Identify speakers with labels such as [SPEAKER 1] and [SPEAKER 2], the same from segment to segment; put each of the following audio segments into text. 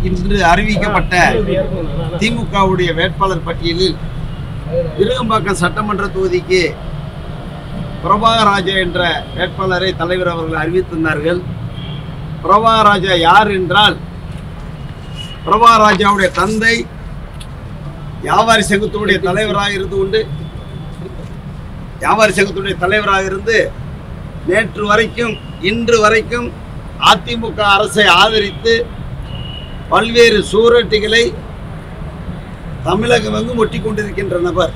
[SPEAKER 1] இன்று அறிவிக்கப்பட்ட திமுகவுடைய வேட்பாளர் பட்டியலில் விருகம்பாக்கம் சட்டமன்ற தொகுதிக்கு பிரபாகராஜா என்ற வேட்பாளரை தலைவர் அவர்கள் அறிவித்திருந்தார்கள் பிரபாகராஜா யார் என்றால் பிரபாகராஜாவுடைய தந்தை வியாபாரி சங்கத்தினுடைய தலைவராக இருந்து கொண்டு வியாபாரி சங்கத்தினுடைய தலைவராக இருந்து நேற்று வரைக்கும் இன்று வரைக்கும் அதிமுக அரசை ஆதரித்து பல்வேறு சூரட்டிகளை தமிழகம் எங்கும் ஒட்டி கொண்டிருக்கின்ற நபர்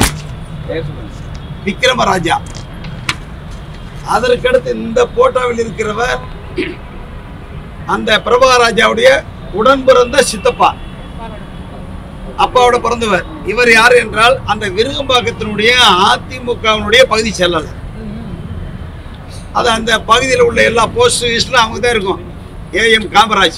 [SPEAKER 1] விக்ரமராஜா அதற்கடுத்து இந்த போட்டோவில் இருக்கிறவர் அந்த பிரபாகராஜாவுடைய உடன் பிறந்த சித்தப்பா அப்பாவோட பிறந்தவர் இவர் யார் என்றால் அந்த விருகம்பாக்கத்தினுடைய அதிமுகவினுடைய பகுதி செயலாளர் அது அந்த பகுதியில் உள்ள எல்லா போஸ்ட் லிஸ்ட்ல அவங்க தான் இருக்கும் ஏஎம் காமராஜ்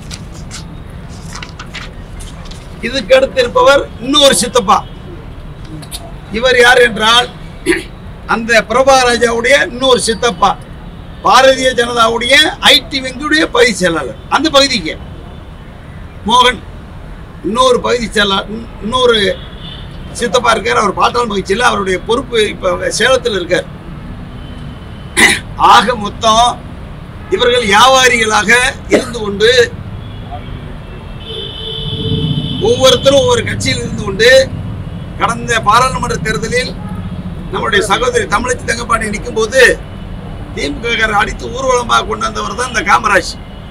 [SPEAKER 1] இதுக்கு அடுத்து இருப்பவர் இன்னொரு சித்தப்பா இவர் யார் என்றால் அந்த பிரபாராஜாவுடைய இன்னொரு சித்தப்பா பாரதிய ஜனதாவுடைய ஐடி விங்குடைய பகுதி செயலாளர் அந்த பகுதிக்கு மோகன் இன்னொரு பகுதி செயலாளர் இன்- இன்னொரு சித்தப்பா இருக்கார் அவர் பாட்டாளி பகுதியில் அவருடைய பொறுப்பு இப்போ சேலத்தில் இருக்கார் ஆக மொத்தம் இவர்கள் வியாபாரிகளாக இருந்து கொண்டு ஒவ்வொருத்தரும் ஒவ்வொரு கட்சியில் இருந்து கொண்டு கடந்த பாராளுமன்ற தேர்தலில் நம்முடைய சகோதரி தமிழச்சி தங்கப்பாண்டி நிற்கும் போது திமுக அடித்து ஊர்வலமாக கொண்டு வந்தவர் தான் இந்த காமராஜ்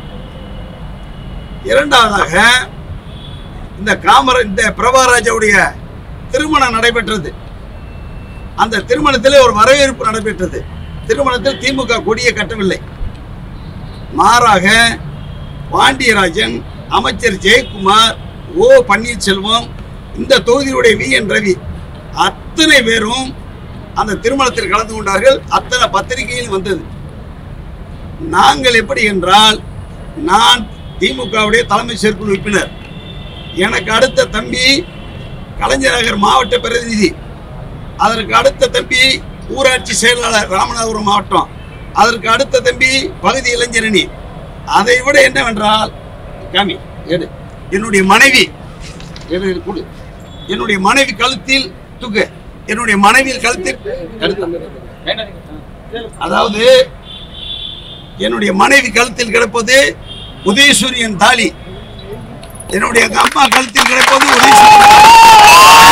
[SPEAKER 1] இரண்டாவதாக இந்த காமர இந்த பிரபாராஜாவுடைய திருமணம் நடைபெற்றது அந்த திருமணத்தில் ஒரு வரவேற்பு நடைபெற்றது திருமணத்தில் திமுக கொடியை கட்டவில்லை மாறாக பாண்டியராஜன் அமைச்சர் ஜெயக்குமார் ஓ பன்னீர்செல்வம் இந்த தொகுதியுடைய வி என் ரவி அத்தனை பேரும் அந்த திருமணத்தில் கலந்து கொண்டார்கள் அத்தனை பத்திரிகையில் வந்தது நாங்கள் எப்படி என்றால் நான் திமுகவுடைய தலைமை செயற்குழு உறுப்பினர் எனக்கு அடுத்த தம்பி கலைஞர் நகர் மாவட்ட பிரதிநிதி அதற்கு அடுத்த தம்பி ஊராட்சி செயலாளர் ராமநாதபுரம் மாவட்டம் அதற்கு அடுத்த தம்பி பகுதி இளைஞரணி அதை விட என்னவென்றால் காமி எடு என்னுடைய மனைவி எடு, எடு, கொடு. என்னுடைய மனைவி கழுத்தில் தூக்கு என்னுடைய மனைவியில் கழுத்தில் எடுத்து. அதாவது என்னுடைய மனைவி கழுத்தில் கிடப்பது உதயசூரியன் தாலி என்னுடைய அம்மா கழுத்தில் கிடப்பது உதயசூரியன்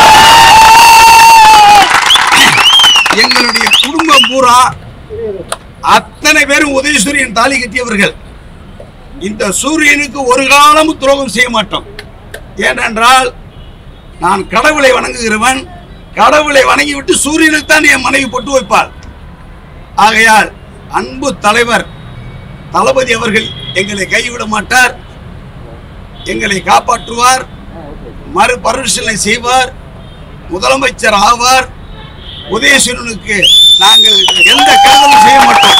[SPEAKER 1] எங்களுடைய குடும்பம் பூரா அத்தனை பேரும் உதயசூரியன் தாலி கட்டியவர்கள் இந்த சூரியனுக்கு ஒரு காலமும் துரோகம் செய்ய மாட்டோம் ஏனென்றால் நான் கடவுளை வணங்குகிறவன் கடவுளை வணங்கிவிட்டு சூரியனுக்கு தான் என் மனைவி பொட்டு வைப்பாள் ஆகையால் அன்பு தலைவர் தளபதி அவர்கள் எங்களை கைவிட மாட்டார் எங்களை காப்பாற்றுவார் மறுபரிசீலனை செய்வார் முதலமைச்சர் ஆவார் உதயசூரனுக்கு நாங்கள் எந்த கருதலும் செய்ய மாட்டோம்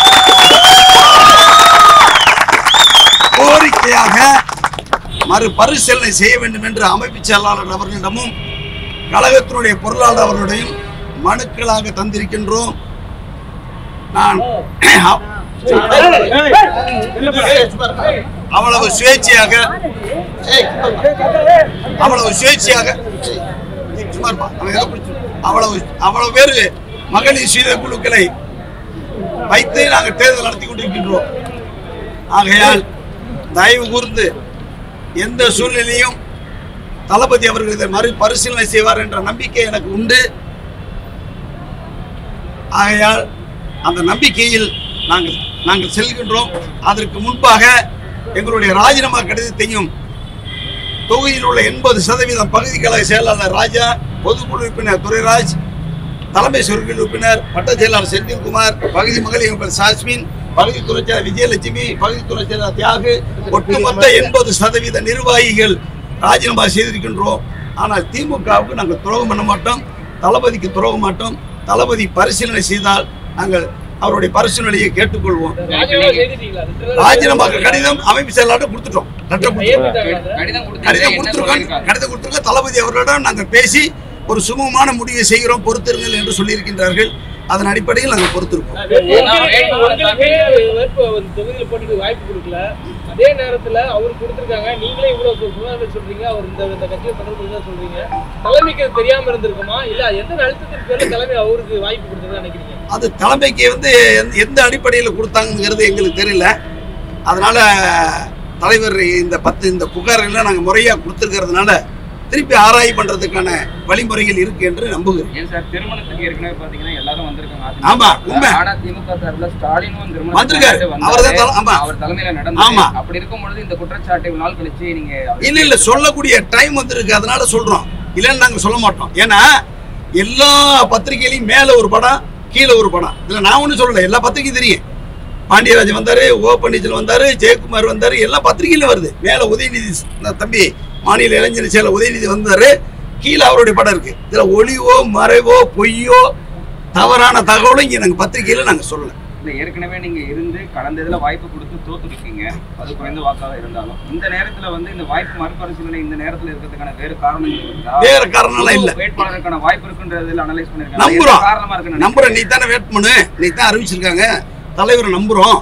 [SPEAKER 1] கோரிக்கையாக மறுபரிசீலனை செய்ய வேண்டும் என்று அமைப்பு செயலாளர் அவர்களிடமும் கழகத்தினுடைய பொருளாளர் அவர்களிடையும் மனுக்களாக தந்திருக்கின்றோம் நான் அவ்வளவு சுயேட்சையாக அவ்வளவு சுயேட்சையாக சும்மா இருப்பா, அவன் ஏதோ பிடிச்சு- அவ்வளவு அவ்வளவு பேரு மகளிர் சுய குழுக்களை வைத்து நாங்கள் தேர்தல் நடத்தி கொண்டிருக்கின்றோம் ஆகையால் தயவு கூர்ந்து எந்த சூழ்நிலையும் தளபதி அவர்கள் இதை மறு பரிசீலனை செய்வார் என்ற நம்பிக்கை எனக்கு உண்டு ஆகையால் அந்த நம்பிக்கையில் நாங்கள் நாங்கள் செல்கின்றோம் அதற்கு முன்பாக எங்களுடைய ராஜினாமா கடிதத்தையும் தொகுதியில் உள்ள எண்பது சதவீதம் பகுதி கழக செயலாளர் ராஜா பொதுக்குழு உறுப்பினர் துரைராஜ் தலைமை சொற்கள் உறுப்பினர் வட்ட செயலாளர் செந்தில்குமார் பகுதி மகளிர் உறுப்பினர் சாஸ்மின் பகுதி துறை செயலர் விஜயலட்சுமி பகுதி துறை செயலர் தியாகு ஒட்டுமொத்த எண்பது சதவீத நிர்வாகிகள் ராஜினாமா செய்திருக்கின்றோம் ஆனால் திமுகவுக்கு நாங்கள் துரோகம் பண்ண மாட்டோம் தளபதிக்கு துரோகம் மாட்டோம் தளபதி பரிசீலனை செய்தால் நாங்கள் அவருடைய பரிசீலனையை கேட்டுக்கொள்வோம்
[SPEAKER 2] ராஜினாமா செய்துட்டீங்களா?
[SPEAKER 1] ராஜினாமா கடிதம் அமைப்பு செயலாளர் கொடுத்துட்டோம் லெட்டர் கொடுத்துட்டோம்
[SPEAKER 2] ஏத்துட்டாங்களா?
[SPEAKER 3] கடிதம் கொடுத்தீங்க,
[SPEAKER 1] கடிதம்
[SPEAKER 3] என்ன
[SPEAKER 1] கொடுத்துருக்கோம்
[SPEAKER 3] சொல்லியிருக்காங்க?
[SPEAKER 1] கடிதம் கொடுத்துருக்கோம் தளபதி அவர்களிடம் நாங்கள் பேசி ஒரு சுமூகமான முடிவை செய்கிறோம் பொறுத்திருங்கள் என்று சொல்லியிருக்கின்றார்கள் அதன் அடிப்படையில் நாங்கள் பொறுத்திருக்கோம்
[SPEAKER 2] உங்களுக்கு- உங்களுக்கு வேட்பு வந்து தொகுதியில போட்டிக்கு வாய்ப்பு கொடுக்கல அதே நேரத்துல அவர் கொடுத்திருக்காங்க நீங்களே இவ்வளவு சு- புகார்கள் சொல்றீங்க அவர் இந்த இந்த கட்சியை தொடர்பு தான் சொல்றீங்க தலைமைக்கு அது தெரியாம இருந்திருக்குமா இல்ல எந்த அழுத்தத்தின் பேர்ல தலைமை அவருக்கு வாய்ப்பு கொடுத்ததா நினைக்கிறீங்க
[SPEAKER 1] அது தலைமைக்கு வந்து எந்த- எந்த அடிப்படையில் கொடுத்தாங்கிறது எங்களுக்கு தெரியல அதனால தலைவர் இந்த பத்து இந்த புகாரெல்லாம் நாங்கள் முறையாக கொடுத்துருக்கிறதுனால திருப்பி ஆராய் பண்றதுக்கான வழிமுறைகள் இருக்கு என்று நம்புகிறேன்
[SPEAKER 3] ஏன் சார் திருமணத்துக்கு ஏற்கனவே பாத்தீங்கன்னா எல்லாரும் வந்திருக்காங்க
[SPEAKER 1] ஆமா, உண்மை.
[SPEAKER 3] ஆனா திமுக சார்பில் ஸ்டாலினும் திருமணம்
[SPEAKER 1] வந்திருக்காரு.
[SPEAKER 3] வந்தாரு.
[SPEAKER 1] அவர்தான் தல- ஆமா.
[SPEAKER 3] அவர் தலைமையில நடந்தது
[SPEAKER 1] ஆமா.
[SPEAKER 3] அப்படி இருக்கும் பொழுது இந்த குற்றச்சாட்டை இவ்வளவு நாள் கழிச்சு நீங்க
[SPEAKER 1] இல்ல இல்ல சொல்லக்கூடிய டைம் வந்திருக்கு அதனால சொல்றோம் இல்லைன்னு நாங்க சொல்ல மாட்டோம் ஏன்னா எல்லா பத்திரிகையிலையும் மேல ஒரு படம் கீழே ஒரு படம் இதுல நான் ஒண்ணும் சொல்லல எல்லா பத்திரிகையும் தெரியும் பாண்டியராஜன் வந்தாரு ஓ பன்னீர்செல்வம் வந்தாரு ஜெயக்குமார் வந்தாரு எல்லா பத்திரிகையிலும் வருது மேல உதயநிதி ஸ்- தம்பி மாநில இளைஞர் செயலர் உதயநிதி வந்தாரு கீழே அவருடைய படம் இருக்கு இதுல ஒளிவோ மறைவோ பொய்யோ தவறான தகவலும் இங்க நாங்க பத்திரிகையில நாங்க சொல்லல
[SPEAKER 3] இல்ல ஏற்கனவே நீங்க இருந்து கடந்த இதுல வாய்ப்பு கொடுத்து தோத்துருக்கீங்க அது குறைந்த வாக்காக இருந்தாலும் இந்த நேரத்துல வந்து இந்த வாய்ப்பு மறுபரிசீலனை இந்த நேரத்துல இருக்கிறதுக்கான வேறு காரணங்கள் இருக்கா
[SPEAKER 1] வேற காரணம்லாம் இல்ல
[SPEAKER 3] வேட்பாளருக்கான வாய்ப்பு இருக்குன்றதுல அனலைஸ் பண்ணிருக்காங்க
[SPEAKER 1] நம்புறோம்.
[SPEAKER 3] என்ன காரணமா இருக்கு
[SPEAKER 1] நம்புறோம் நீ தானே வேட்புமனு நீ தான் அறிவிச்சிருக்காங்க தலைவரை நம்புறோம்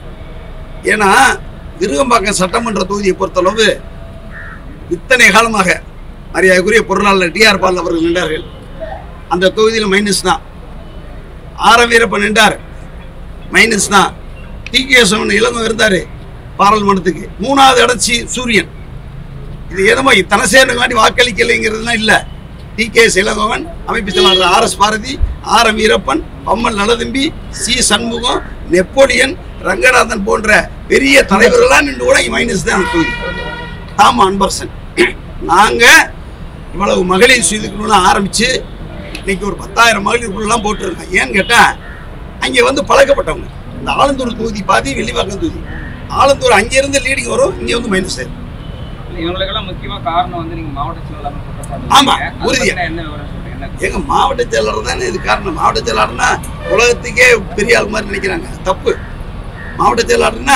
[SPEAKER 1] ஏன்னா விருகம்பாக்கம் சட்டமன்ற தொகுதியை பொறுத்தளவு இத்தனை காலமாக மரியாதைக்குரிய பொருளாளர் டிஆர் பால் அவர்கள் நின்றார்கள் அந்த தொகுதியில் மைனஸ் தான் ஆர வீரப்பன் நின்றார் மைனஸ் தான் டி கே சோமன் இளங்கம் இருந்தார் பாராளுமன்றத்துக்கு மூணாவது இடம் சி சூரியன் இது என்னமோ தனசேனுக்காண்டி வாக்களிக்கலைங்கிறதுலாம் இல்லை டி கே இளங்கோவன் அமைப்பு செயலாளர் R S Bharathi R M Veerappan Pammal Nalathambi C Shanmugam Napoleon Ranganathan போன்ற பெரிய தலைவர்கள்லாம் நின்று கூட மைனஸ் தான் அந்த தொகுதி ஆமா அன்பரசன் நாங்க இவ்வளவு மகளிர் சுயதுக்குன்னு ஆரம்பிச்சு இன்னைக்கு ஒரு பத்தாயிரம் மகளிருக்குள்ளலாம் போட்டுருக்கோம் ஏன்னு கேட்டா அங்கே வந்து பழக்கப்பட்டவங்க இந்த ஆலந்தூர் தொகுதி பாதி வெள்ளிவாக்கம் தொகுதி ஆலந்தூர் அங்கிருந்து லீடிங் வரும் இங்கே வந்து மைனஸ் ஆயிரும்
[SPEAKER 3] இவங்களுக்கெல்லாம் முக்கியமா காரணம் வந்து நீங்க மாவட்ட செயலாளர் குற்றச்சாட்டு
[SPEAKER 1] ஆமா,
[SPEAKER 3] வச்சீங்க. அதை
[SPEAKER 1] உறுதியா.
[SPEAKER 3] பத்தின என்ன விவரம் சொல்றீங்க என்ன
[SPEAKER 1] எங்க மாவட்ட செயலாளர் தானே இது காரணம் மாவட்ட செயலாளர்னா உலகத்துக்கே பெரிய ஆள் மாதிரி நினைக்கிறாங்க தப்பு மாவட்ட செயலாளர்னா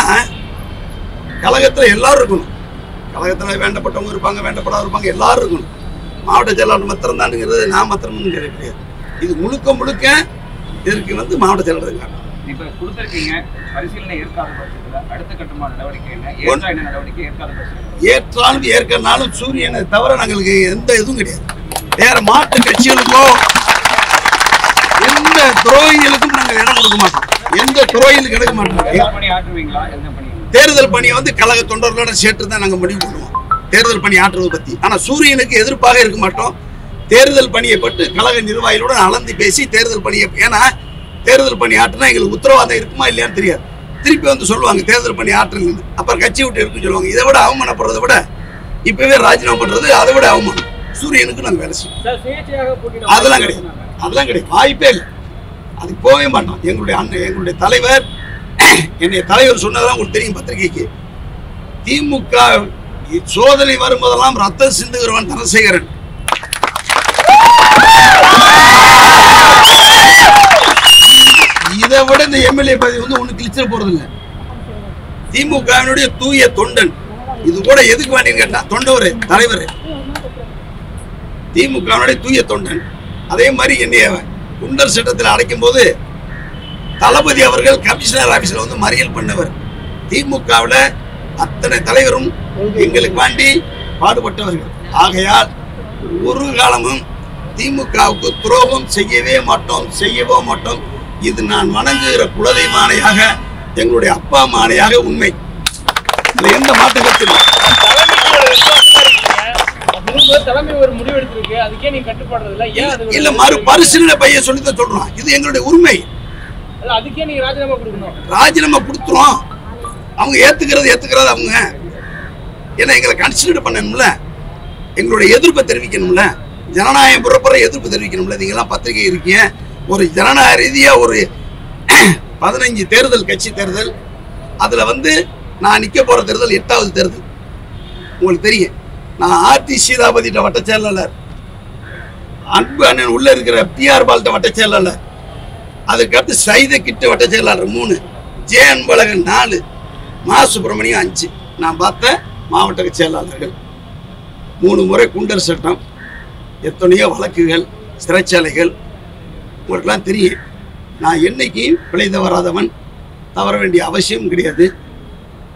[SPEAKER 1] கழகத்துல எல்லாரும் இருக்கணும் கழகத்துல வேண்டப்பட்டவங்க இருப்பாங்க வேண்டப்படாத இருப்பாங்க எல்லாரும் இருக்கணும் மாவட்ட செயலாளர் மாத்திரம் தானுங்கிறது நான் மாத்திரம்னு கிடையாது இது முழுக்க முழுக்க இதற்கு வந்து மாவட்ட செயலாளர் தான் காரணம்
[SPEAKER 3] இப்ப கொடுத்திருக்கீங்க பரிசீலனை ஏற்காத பட்சத்துல அடுத்த கட்டமான நடவடிக்கை என்ன ஏற்றா என்ன நடவடிக்கை ஏற்காத பட்சத்துல
[SPEAKER 1] ஏற்றாலும் ஏற்கனாலும் சூரியனை தவிர நாங்களுக்கு எந்த இதுவும் கிடையாது வேற மாட்டு கட்சிகளுக்கோ எந்த துரோகிகளுக்கும் நாங்கள் இடம் கொடுக்க மாட்டோம் எந்த துரோகிகளுக்கு எடுக்க மாட்டோம்
[SPEAKER 3] எல்லா பணி ஆற்றுவீங்களா எந்த பணி
[SPEAKER 1] தேர்தல் பணியை வந்து கழக தொண்டர்களோட சேர்த்து தான் நாங்கள் முடிவு பண்ணுவோம் தேர்தல் பணி ஆற்றுவது பத்தி ஆனா சூரியனுக்கு எதிர்ப்பாக இருக்க மாட்டோம் தேர்தல் பணியை பட்டு கழக நிர்வாகிகளுடன் அளந்து பேசி தேர்தல் பணியை ஏன்னா தேர்தல் பணி ஆற்றுனா எங்களுக்கு உத்தரவாதம் இருக்குமா இல்லையான்னு தெரியாது திருப்பி வந்து சொல்லுவாங்க தேர்தல் பணி ஆற்றல் அப்புறம் கட்சி விட்டு இருக்குன்னு சொல்லுவாங்க இதை விட அவமானப்படுறதை விட இப்பவே ராஜினாமா பண்றது அதை விட அவமானம் சூரியனுக்கு நாங்கள் வேலை செய்வோம்
[SPEAKER 2] சார் சுயேட்சையாக போட்டியிட
[SPEAKER 1] அதெல்லாம் கிடையாது அதெல்லாம் கிடையாது வாய்ப்பே இல்லை அதுக்கு போகவே மாட்டோம் எங்களுடைய அண்ணன் எங்களுடைய தலைவர் என்னுடைய தலைவர் சொன்னதெல்லாம் உங்களுக்கு தெரியும் பத்திரிகைக்கு திமுக சோதனை வரும்போதெல்லாம் ரத்தம் சிந்துகிறவன் தனசேகரன் இதை விட இந்த எம்எல்ஏ பதவி வந்து ஒண்ணு கிழிச்சிட போறது இல்ல திமுகவினுடைய தூய தொண்டன் இது கூட எதுக்கு வேண்டின்னு கேட்டா தொண்டவர் தலைவர் திமுகவினுடைய தூய தொண்டன் அதே மாதிரி என்னைய குண்டர் சட்டத்தில் அடைக்கும் போது தளபதி அவர்கள் கமிஷனர் ஆபீஸ்ல வந்து மறியல் பண்ணவர் திமுகவில் அத்தனை தலைவரும் எங்களுக்கு வேண்டி பாடுபட்டவர்கள் ஆகையால் ஒரு காலமும் திமுகவுக்கு துரோகம் செய்யவே மாட்டோம் செய்யவோ மாட்டோம் இது நான் வணங்குகிற குலதெய்வ ஆணையாக எங்களுடைய அப்பா அம்மா ஆணையாக உண்மை இதுல எந்த மாற்று கருத்து இல்லை.
[SPEAKER 2] தலைமைக்கு தலைமை ஒரு முடிவு எடுத்திருக்கு அதுக்கே நீங்க கட்டுப்படுறது இல்ல ஏன் அது
[SPEAKER 1] இல்ல மறு பரிசீலனை பையன் சொல்லித்தான் சொல்றோம் இது எங்களுடைய உரிமை
[SPEAKER 2] இல்ல, அதுக்கே நீங்க ராஜினாமா கொடுக்கணும்
[SPEAKER 1] ராஜினாமா கொடுத்துரும் அவங்க ஏத்துக்கிறது ஏத்துக்கிறது அவங்க ஏன்னா எங்களை கன்சிடர் பண்ணணும்ல எங்களுடைய எதிர்ப்பை தெரிவிக்கணும்ல ஜனநாயகம் புறப்புற எதிர்ப்பு தெரிவிக்கணும்ல நீங்களாம் பத்திரிகை இருக்கீங்க ஒரு ஜனநாயக ரீதியா ஒரு பதினஞ்சு தேர்தல் கட்சி தேர்தல் அதுல வந்து நான் நிக்க போற தேர்தல் எட்டாவது தேர்தல் உங்களுக்கு தெரியும் நான் ஆர்டி சீதாபதிட்ட வட்ட செயலாளர் அன்பு அண்ணன் உள்ள இருக்கிற பிஆர் பால்ட்ட வட்ட செயலாளர் அதுக்கடுத்து சைத கிட்ட வட்ட செயலாளர் மூணு ஜே அன்பழகன் நாலு மா சுப்பிரமணியம் அஞ்சு நான் பார்த்த மாவட்ட செயலாளர்கள் மூணு முறை குண்டர் சட்டம் எத்தனையோ வழக்குகள் சிறைச்சாலைகள் உங்களுக்கெல்லாம் தெரியும் நான் என்னைக்கும் பிழை தவறாதவன் தவற வேண்டிய அவசியம் கிடையாது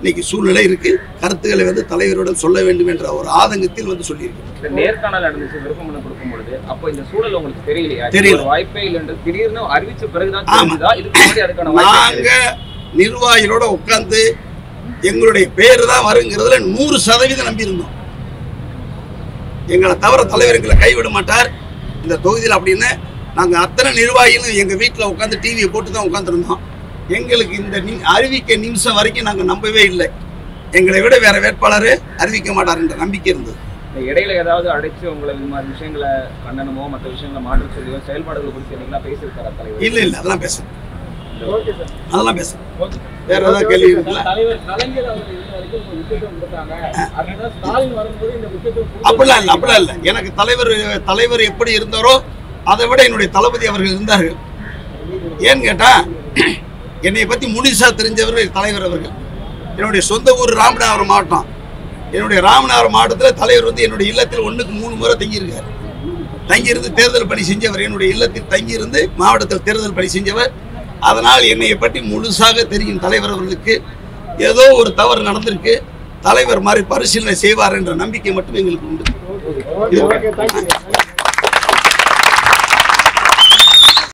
[SPEAKER 1] இன்னைக்கு சூழ்நிலை இருக்கு கருத்துக்களை வந்து தலைவரிடம் சொல்ல வேண்டும் என்ற ஒரு ஆதங்கத்தில் வந்து சொல்லியிருக்கேன்
[SPEAKER 3] இந்த நேர்காணல் நடந்துச்சு விருப்ப மனு கொடுக்கும் பொழுது அப்போ இந்த சூழல் உங்களுக்கு தெரியலையா இது
[SPEAKER 1] தெரியல.
[SPEAKER 3] ஒரு வாய்ப்பே இல்லைன்ற திடீர்னு அறிவிச்ச பிறகுதான்
[SPEAKER 1] ஆமா.
[SPEAKER 3] தெரிஞ்சுதா இதுக்கு முன்னாடி அதுக்கான வாய்ப்பு
[SPEAKER 1] நாங்க நிர்வாகிகளோட உட்கார்ந்து எங்களுடைய பேரு தான் வருங்கிறதுல நூறு சதவீதம் நம்பியிருந்தோம் எங்களை தவிர தலைவர் எங்களை கைவிட மாட்டார் இந்த தொகுதியில் அப்படின்னு நாங்க அத்தனை நிர்வாகிகளும் எங்க வீட்டில் உட்காந்து டிவியை போட்டு தான் உட்காந்துருந்தோம் எங்களுக்கு இந்த நி- அறிவிக்க நிமிஷம் வரைக்கும் நாங்க நம்பவே இல்லை எங்களை விட வேற வேட்பாளர் அறிவிக்க மாட்டார் என்ற நம்பிக்கை இருந்தது
[SPEAKER 3] இந்த இடையில ஏதாவது அடைச்சு உங்களை இந்த மாதிரி விஷயங்களை கண்டனமோ மற்ற விஷயங்களை மாற்ற சொல்லியோ செயல்பாடுகள் குறித்து நீங்களா பேசியிருக்காரா தலைவர்
[SPEAKER 1] இல்ல இல்ல அதெல்லாம் பேசுறேன்
[SPEAKER 2] ஓகே சார்
[SPEAKER 1] அதெல்லாம் பேசுறேன் வேற ஏதாவது கேள்வி இருக்குல்ல
[SPEAKER 2] தலைவர் கலைஞர் அவர்கள் இருந்த வரைக்கும் ஒரு முக்கியத்துவம் கொடுத்தாங்க அதனால ஸ்டாலின் வரும்போது இந்த முக்கியத்துவம் கொடுக்கணும்.
[SPEAKER 1] அப்படிலாம் இல்லை அப்படிலாம் இல்லை எனக்கு தலைவர் தலைவர் எப்படி இருந்தாரோ அதை விட என்னுடைய தளபதி அவர்கள் இருந்தார்கள் ஏன்னு கேட்டா என்னை பத்தி முழுசா தெரிஞ்சவர் தலைவர் அவர்கள் என்னுடைய சொந்த ஊர் ராமநாதபுரம் மாவட்டம் என்னுடைய ராமநாதபுரம் மாவட்டத்தில் தலைவர் வந்து என்னுடைய இல்லத்தில் ஒண்ணுக்கு மூணு முறை தங்கியிருக்கார் தங்கியிருந்து தேர்தல் பணி செஞ்சவர் என்னுடைய இல்லத்தில் தங்கியிருந்து மாவட்டத்தில் தேர்தல் பணி செஞ்சவர் அதனால் என்னை பற்றி முழுசாக தெரியும் தலைவர் அவர்களுக்கு ஏதோ ஒரு தவறு நடந்திருக்கு தலைவர் மாதிரி பரிசீலனை செய்வார் என்ற நம்பிக்கை மட்டும் எங்களுக்கு உண்டு
[SPEAKER 2] ஓகே தேங்க்யூ